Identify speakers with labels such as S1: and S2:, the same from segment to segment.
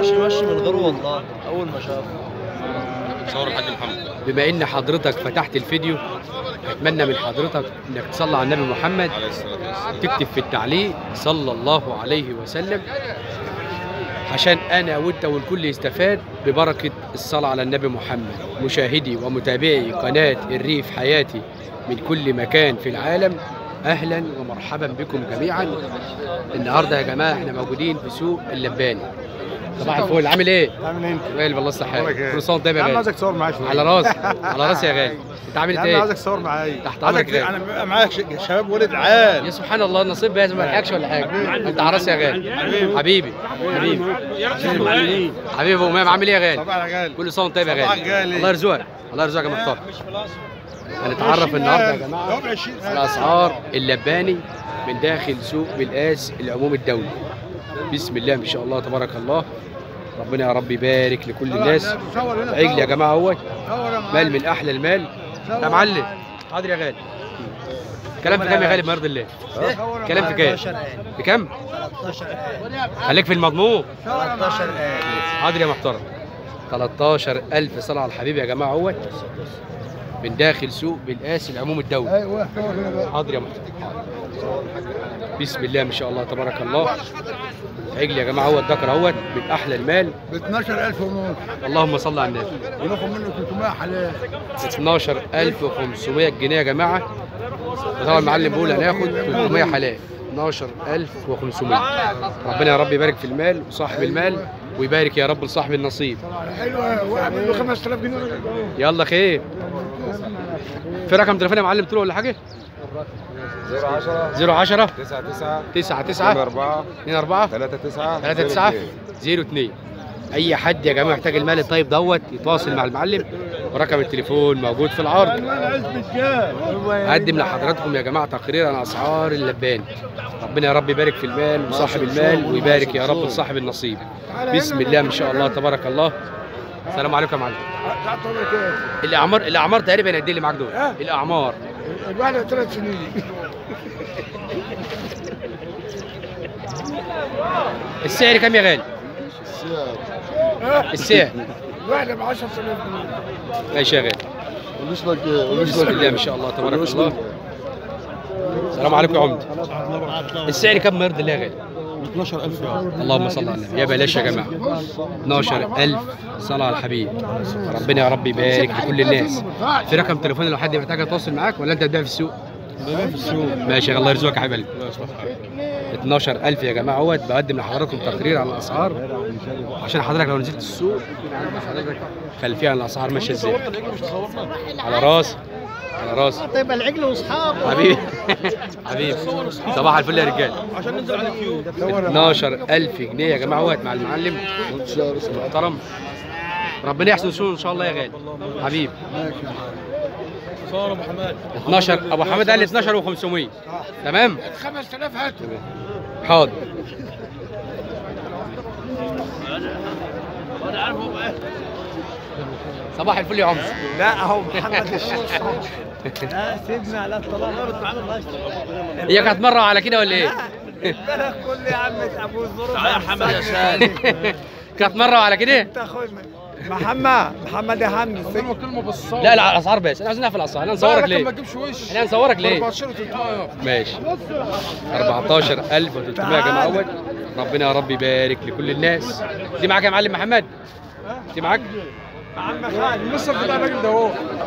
S1: ماشي ماشي من غيره والله اول ما شافه
S2: صور الحاج محمد
S3: بما ان حضرتك فتحت الفيديو اتمنى من حضرتك انك تصلي على النبي محمد
S2: عليه الصلاه والسلام
S3: تكتب في التعليق صلى الله عليه وسلم عشان انا وانت والكل يستفاد ببركه الصلاه على النبي محمد مشاهدي ومتابعي قناه الريف حياتي من كل مكان في العالم اهلا ومرحبا بكم جميعا النهارده يا جماعه احنا موجودين في سوق اللباني صباح الفل عامل ايه؟
S4: عامل ايه انت؟
S3: غالي والله الصحه
S4: أخبارك إيه؟
S3: كل سنه وانت طيب يا
S4: يا عم
S3: غالي
S4: عايزك تصور معايا شويه
S3: على راسي على راسي يا غالي انت عامل
S4: يا عم
S3: ايه؟
S4: عايزك تصور معايا
S3: تحت أمرك
S4: عايزك
S3: يا
S4: انا بيبقى معايا ش- شباب ولد عال
S3: يا سبحان الله النصيب بقى ما الحقش ولا حاجه انت على راسي يا غالي حبيبي حبيبي حبيبي ابو امام عامل ايه يا غالي
S4: صباح الغالي
S3: كل سنه وانت طيب يا
S4: صباح
S3: غالي
S4: الغالي.
S3: الله يرزقك الله يرزقك يا محترم هنتعرف النهارده يا جماعه
S4: طب 20
S3: على اسعار اللباني من داخل سوق بالقاس العموم الدولي بسم الله ما شاء الله تبارك الله ربنا يا رب يبارك لكل الناس عجل يا جماعه اهوت مال من احلى المال يا معلم حاضر يا غالي كلام في كام يا غالي بمرض الله كلام في كام في كام
S1: 13000
S3: خليك في المضمون
S1: 13000
S3: حاضر يا محترم 13000 صلاة على الحبيب يا جماعة اهوت من داخل سوق بالقاس العموم الدولي
S4: ايوه
S3: حاضر يا محترم بسم الله ما شاء الله تبارك الله عجل يا جماعة اهوت ذكر اهوت من أحلى المال
S4: ب 12000 ونص
S3: اللهم صل على النبي
S4: وناخد منه 300 حلال
S3: 12500 جنيه يا جماعة طبعا المعلم بيقول هناخد 300 حلال 12500 ربنا يا رب يبارك في المال وصاحب المال ويبارك يا رب لصاحب النصيب
S4: حلوه واعمل له 5000 جنيه
S3: يلا خير في رقم تليفون يا معلم تقول ولا حاجه
S2: 010
S3: 010
S2: 9
S3: 9 9
S2: 4
S3: 2 4
S2: 3 9
S3: 3 9 0 2 اي حد يا جماعه محتاج المال الطيب دوت يتواصل مع المعلم ورقم التليفون موجود في العرض اقدم لحضراتكم يا جماعه تقرير عن اسعار اللبان ربنا يا رب يبارك في المال وصاحب المال ويبارك يا رب لصاحب النصيب بسم الله ما شاء الله تبارك الله السلام عليكم يا معلم الاعمار الاعمار تقريبا قد ايه اللي معاك دول الاعمار
S4: الواحده ثلاث سنين
S3: السعر كام يا غالي السعر
S4: الواحده ب 10000 جنيه
S3: ماشي يا غالي بسم الله ما شاء الله تبارك الله السلام عليكم يا عمده السعر كام يرضي الله يا غالي
S4: 12000
S3: اللهم صل على النبي يا بلاش يا جماعه 12000 صلاه على الحبيب ربنا يا رب يبارك لكل الناس في رقم تليفون لو حد محتاج يتواصل معاك ولا انت هتبيع في السوق
S4: في السوق
S3: ماشي الله يرزقك يا حبيب قلبي 12000 يا جماعه اهوت بقدم لحضراتكم تقرير عن الاسعار عشان حضرتك لو نزلت السوق يبقى عندك حضرتك خلفيه عن الاسعار ماشيه ازاي على راسي على راسي
S1: طيب العجل واصحابه
S3: حبيبي حبيبي صباح الفل يا رجاله
S1: عشان ننزل على اليوتيوب
S3: 12000 جنيه يا جماعه اهوت مع المعلم محترم ربنا يحسن شغله ان شاء الله يا غالي حبيبي
S1: صور ابو حماد
S3: 12 ابو حماد قال لي 12 و500 تمام
S4: 5000 هات
S3: حاضر صباح الفل يا عمر
S1: لا اهو محمد الشيخ لا سيبنا لا الطلاق
S3: هي كانت مره على كده ولا ايه؟
S1: البلد كله يا عم ابو الظروف تعال يا محمد يا سالم
S3: كانت مره على كده؟
S1: انت اخوي محمد محمد يا حمدي
S4: كلمه كلمه بالصوت
S3: لا لا الاسعار بس انا عايزين نعرف الاسعار انا نصورك
S4: ما
S3: ليه؟
S4: تجيبش وش
S3: احنا هنصورك ليه؟
S4: 14 300
S3: ماشي 14300 يا جماعه اول ربنا يا رب يبارك لكل الناس دي معاك يا معلم محمد دي معاك
S1: عم خالد
S4: لسه بتاع الراجل ده اهو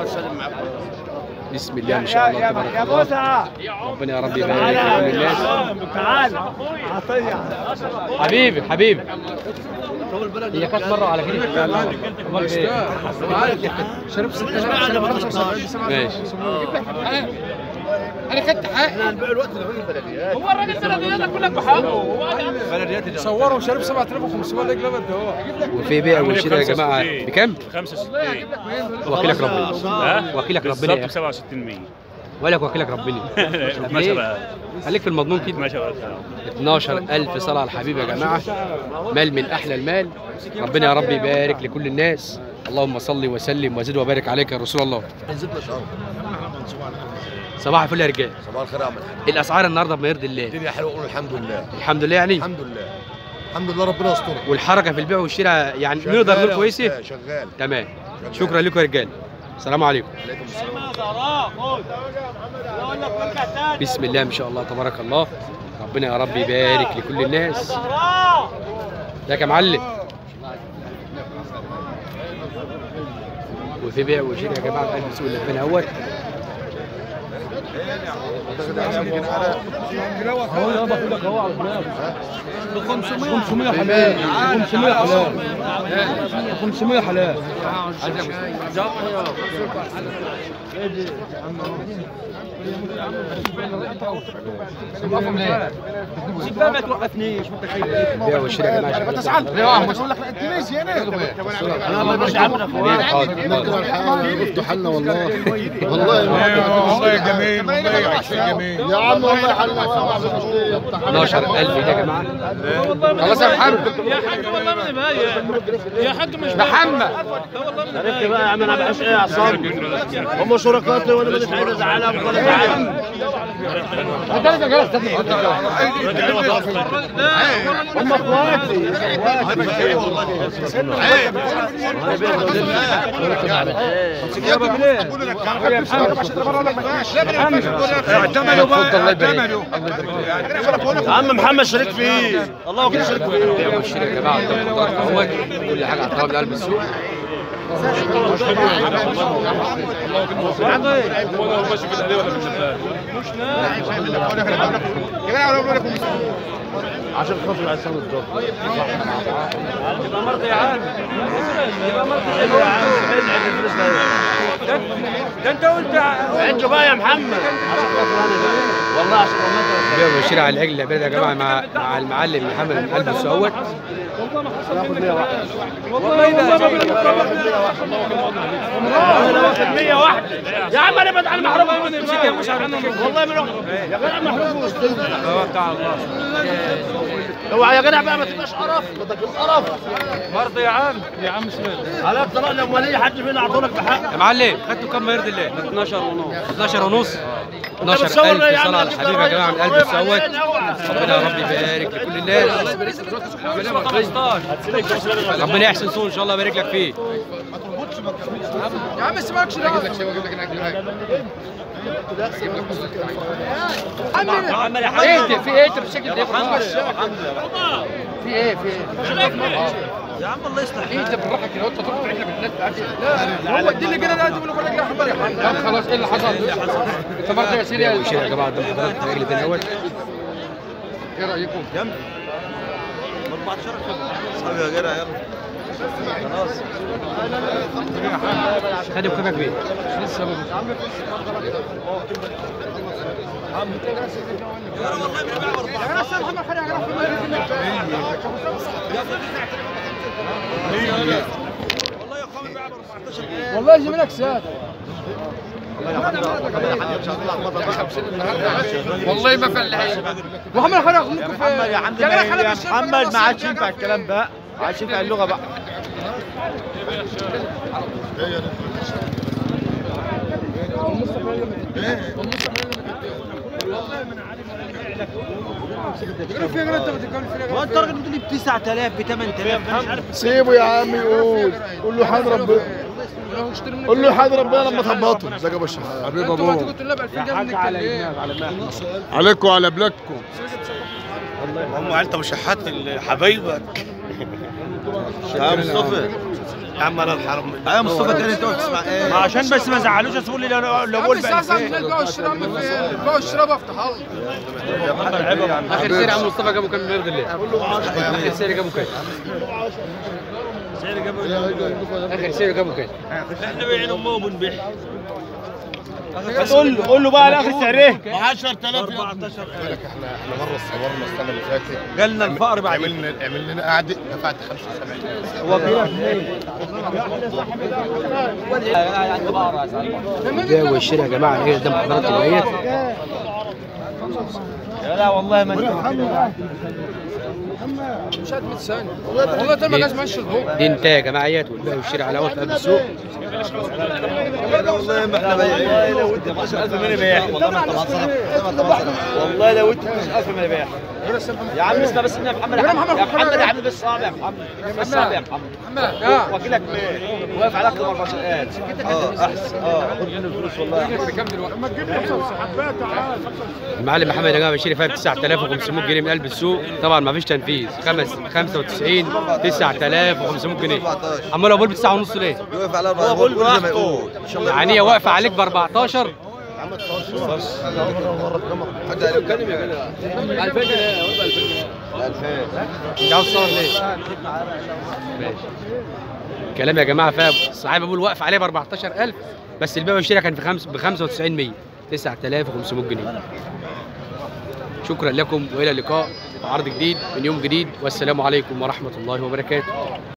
S3: بسم الله ما شاء الله تبارك
S1: يا
S3: الله
S1: بوسع
S3: ربنا يا رب يبارك لكل الناس
S1: تعال عطيه
S3: حبيبي حبيبي هي كانت مره على كده امال ايه
S4: شرب 6000
S3: ماشي
S4: انا خدت حقي صوروا شرب 7500 ليه جلبت ده هو
S3: وفي بيع وشراء يا جماعه بكام؟
S5: 65
S3: وكيلك ربنا
S5: ها
S3: وكيلك ربنا
S5: بالظبط
S3: يا
S5: ب
S3: اخي
S5: 67 100
S3: ولك وكيلك ربنا
S5: ما شاء الله
S3: خليك في المضمون كده
S5: ما شاء الله
S3: 12000 صلاة على الحبيب يا جماعة مال من أحلى المال ربنا يا رب يبارك لكل الناس اللهم صل وسلم وزد وبارك عليك يا رسول الله
S6: نزلنا شهر
S3: صباح الفل يا رجال
S6: صباح الخير يا عم الحاج
S3: الأسعار النهاردة بما يرضي الله
S6: الدنيا حلوه قول الحمد لله
S3: الحمد لله يعني
S6: الحمد لله
S5: الحمد لله ربنا يسترها
S3: والحركه في البيع والشراء يعني نقدر نقول كويسه
S5: شغال شغال
S3: تمام شكرا لكم يا رجال السلام عليكم بسم الله ما شاء الله تبارك الله ربنا يا رب يبارك لكل الناس ازيك يا معلم وفي بيع وشراء يا جماعه قلب سوق اللبان اهوت
S4: ب 500 حلال 500 حلال 500 حلال
S1: سيبها ما توقفنيش
S3: بيع وشراء يا جماعه شغال
S5: بقول لك لا ادينيش هنا
S1: انا مش عامل
S3: حاضر حاضر
S5: نقدر الحال وفتحوا حالنا والله والله
S4: والله جميل والله شيء جميل
S5: يا عم والله حالنا
S3: 12000 ده يا جماعه
S4: خلاص يا محمد محمد
S1: عرفت بقى يا عم انا بعيش ايه يا عصام هم شركاتي وانا مش عايز ازعلهم ولا ازعلهم هم اخواتي
S4: اعتمدوا بقى اعتمدوا
S1: يا عم محمد شريك فيه الله اكبر شريك فيه
S3: بيع وشراء يا جماعه قدام الخضار اهوت كل حاجه على طلب قلب السوق
S1: عشان خاطر عصام الضغط
S4: ده انت قلت
S1: انتوا بقى يا محمد عشان خاطر انا بقى. والله عشان والله
S3: بيع وشراء على العجل الابيض يا جماعه مع مع المعلم محمد من قلب السوق اهوت
S1: انا واخد 100 واحده يا عم انا بدعي المحروم والله من يا جدع محروم اوعى يا جدع بقى ما تبقاش قرف بدك القرف
S4: برضه يا عم يا عم اسمع
S1: على الطلاق لو ولي حد فينا اعطولك بحق
S3: يا معلم خدتوا كام ما يرضي الله 12 ونص 12 ونص
S1: انت بتصور
S3: 12000
S1: يا عم
S3: صلاه على
S1: انت
S3: الحبيب يا جماعه من قلب
S1: قريب
S3: السوق
S1: علينا، اوعى.
S3: ربنا يا رب يبارك لكل الناس ربنا يحسن صوت ان شاء الله يبارك لك فيه
S4: يا عم اسمعكش ده ايه ده في ايه انت بالشكل ده في ايه في ايه
S1: يا عم الله يصلح
S4: ايه ده بالراحه كده وانت تروح احنا بالناس تعدي لا هو دي اللي كده لازم نقول لك يا حبيبي خلاص ايه اللي حصل انت برضه يا سيدي
S3: بيع وشراء يا جماعه قدام حضرتك العجل ده اهوت
S4: ايه رايكم
S1: 14 اصحابي يا جدع يلا
S3: خدوا بكام يا كبير
S4: والله زميلك ساد والله ما فلحين محمد خلق ممكن في
S1: محمد يا عم
S4: جدع خلق
S1: يا
S4: الشيخ
S1: محمد ما عادش ينفع الكلام بقى ما عادش ينفع اللغه بقى هو انت راجل بتقول لي ب 9000 ب 8000 مش عارف
S5: سيبه يا عم يقول قول له حاد ربنا قول له حاد ربنا لما تهبطه ازيك يا باشا حبيب
S4: انتوا ما تيجوا تقول لنا ب 2000 جنيه
S1: على
S4: ليه؟
S1: دماغ على دماغ
S5: عليكم وعلى بلادكم
S1: هم عيلة ابو شحات حبايبك يا مصطفى يا عم انا الحرم يا مصطفى تاني تقعد تسمع ايه ما عشان بس ما زعلوش تقول لي لو لو
S4: عم
S1: اقول بقى
S4: الساعه من البيع والشراء عم في البيع والشراء بفتح الله
S3: اخر سير يا عم مصطفى جابوا كام ما يرضي الله اخر سير جابوا كام اخر سير جابوا كام
S1: احنا بايعين امه وبنبيع قول له قول له بقى على اخر سعريه
S5: 10000
S1: 14
S5: احنا احنا مره صورنا السنه اللي فاتت
S1: جالنا الفقر بعد
S5: عملنا عمل لنا قعده دفعت 75
S1: هو كده
S3: البيع والشراء يا جماعه العجل قدام حضراتكم اهيت
S1: لا والله ما
S4: مش قد 100 ثانيه والله ده ما جاش ماشي البوق
S3: دي انتاج يا جماعه اهيت والبيع والشراء على اول في قلب السوق
S1: والله ما احنا بايعين والله لو انت 15000 من بياع والله ما انت والله لو انت 15000 من بياع يا عم اسمع بس يا محمد يا محمد يا محمد يا عم بس صعب يا محمد بس صعب يا محمد
S4: محمد اه
S1: وكيلك مين؟ واقف على اكتر 14000 اه احسن اه خد منه الفلوس والله
S4: بكام دلوقتي؟
S3: المعلم محمد يا جماعه بيشتري فيها ب 9500 جنيه من قلب السوق طبعا ما فيش تنفيذ خمس 95 9500 جنيه عمال اقول ب 9 ونص ليه؟
S2: يوقف على
S1: هو بقول براحته
S3: يعني هي واقفه عليك ب 14
S2: حتى لو كان يا جدع
S4: 2000 جنيه ولا 2000 جنيه
S3: انت عاوز تصور ليه؟ ماشي كلام يا جماعه فاهم الصحابه بيقول واقف عليه ب 14000 بس البيع والشراء كان في خمس ب 95 100 9500 جنيه شكرا لكم والى اللقاء في عرض جديد من يوم جديد والسلام عليكم ورحمه الله وبركاته